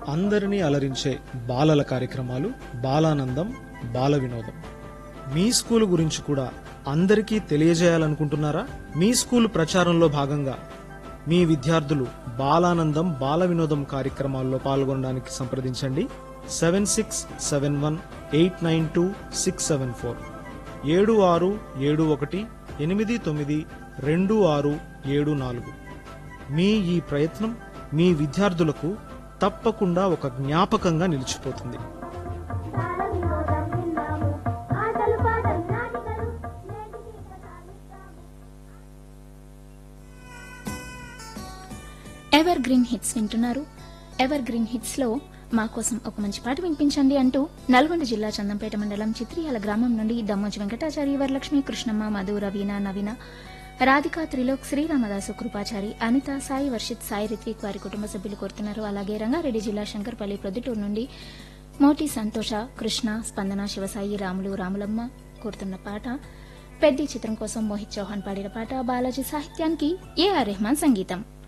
అందరినీ అలరించే బాలల కార్యక్రమాలు బాలానందం బాల వినోదం మీ స్కూల్ గురించి కూడా అందరికీ తెలియజేయాలనుకుంటున్నారా మీ స్కూల్ ప్రచారంలో భాగంగా మీ విద్యార్థులు బాలానందం బాల వినోదం కార్యక్రమాల్లో పాల్గొనడానికి సంప్రదించండి seven six seven one eight nine two six seven four ఏడు ఆరు ఏడు ఒకటి ఎనిమిది తొమ్మిది రెండు ఆరు ఏడు నాలుగు మీ ఈ ప్రయత్నం మీ విద్యార్థులకు తప్పకుండా ఒక జ్ఞాపకంగా నిలిచిపోతుంది బాలవినోదం విన్నాము ఆటలు పాటలు నాటికలు నేటికి ప్రసాదిస్తాము ఎవర్ గ్రీన్ హిట్స్ వింటున్నారు ఎవర్ గ్రీన్ హిట్స్ లో మా కోసం ఒక మంచి పాట వినిపించండి అంటూ నల్గొండ జిల్లా చందంపేట మండలం చిత్రియాల గ్రామం నుండి దమ్మోజి వెంకటాచారి వరలక్ష్మి కృష్ణమ్మ మధు రవీన నవీన రాధిక త్రిలోక్ శ్రీరామదాసు కృపాచారి అనిత సాయి వర్షిత్ సాయి రిత్విక్ వారి కుటుంబ సభ్యులు కోరుతున్నారు అలాగే రంగారెడ్డి జిల్లా శంకర్పల్లి ప్రొద్దుటూరు నుండి మోటి సంతోష కృష్ణ స్పందన శివసాయి రాములు రాములమ్మ కోరుతున్న పాట పెద్ద చిత్రం కోసం మోహిత్ చౌహాన్ పాడిన పాట బాలాజీ సాహిత్యానికి ఏఆర్ రెహమాన్ సంగీతం